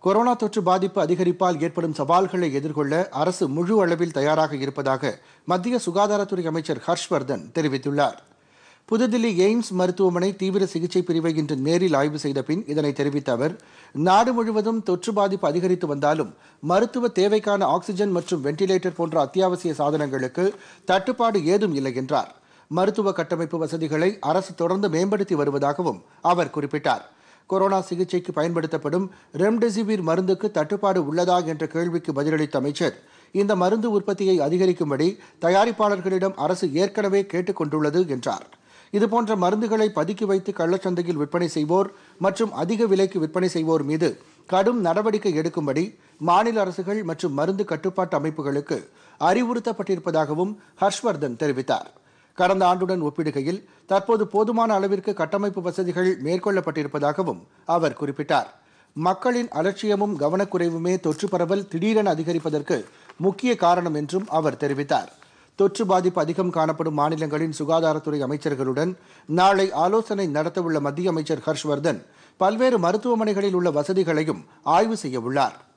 corona தொற்று பாதிப்பு அதிகரிப்பால் ஏற்படும் சவால்களை எதிர்கொள்ள அரசு முழு அளவில் தயாராக இருப்பதாக மத்திய சுகாதாரத்துறை அமைச்சர் ஹர்ஷ்வர்தன் தெரிவித்துள்ளார் புதுதில்லி எய்ம்ஸ் மருத்துவமனை தீவிர சிகிச்சை பிரிவை இன்று நேரில் ஆய்வு செய்த பின் இதனை தெரிவித்த அவர் நாடு முழுவதும் தொற்று பாதிப்பு அதிகரித்து வந்தாலும் மருத்துவ தேவைக்கான ஆக்ஸிஜன் மற்றும் வெண்டிலேட்டர் போன்ற அத்தியாவசிய சாதனங்களுக்கு தட்டுப்பாடு ஏதும் இல்லை என்றார் மருத்துவ கட்டமைப்பு வசதிகளை அரசு தொடர்ந்து மேம்படுத்தி வருவதாகவும் அவர் குறிப்பிட்டார் கொரோனா சிகிச்சைக்கு பயன்படுத்தப்படும் ரெம்டெசிவிர் மருந்துக்கு தட்டுப்பாடு உள்ளதா என்ற கேள்விக்கு பதிலளித்த அமைச்சர் இந்த மருந்து உற்பத்தியை அதிகரிக்கும்படி தயாரிப்பாளர்களிடம் அரசு ஏற்கனவே கேட்டுக் கொண்டுள்ளது என்றார் இதுபோன்ற மருந்துகளை பதுக்கி வைத்து கள்ளச்சந்தையில் விற்பனை செய்வோர் மற்றும் அதிக விலைக்கு விற்பனை செய்வோர் மீது கடும் நடவடிக்கை எடுக்கும்படி மாநில அரசுகள் மற்றும் மருந்து கட்டுப்பாட்டு அமைப்புகளுக்கு அறிவுறுத்தப்பட்டிருப்பதாகவும் ஹர்ஷ்வர்தன் தெரிவித்தார் கடந்த ஆண்டுடன் ஒப்பிடுகையில் தற்போது போதுமான அளவிற்கு கட்டமைப்பு வசதிகள் மேற்கொள்ளப்பட்டிருப்பதாகவும் அவர் குறிப்பிட்டார் மக்களின் அலட்சியமும் கவனக்குறைவுமே தொற்று பரவல் திடீரென அதிகரிப்பதற்கு முக்கிய காரணம் என்றும் அவர் தெரிவித்தார் தொற்று பாதிப்பு அதிகம் காணப்படும் மாநிலங்களின் சுகாதாரத்துறை அமைச்சர்களுடன் நாளை ஆலோசனை நடத்தவுள்ள மத்திய அமைச்சர் ஹர்ஷ்வர்தன் பல்வேறு மருத்துவமனைகளில் உள்ள வசதிகளையும் ஆய்வு செய்ய உள்ளார்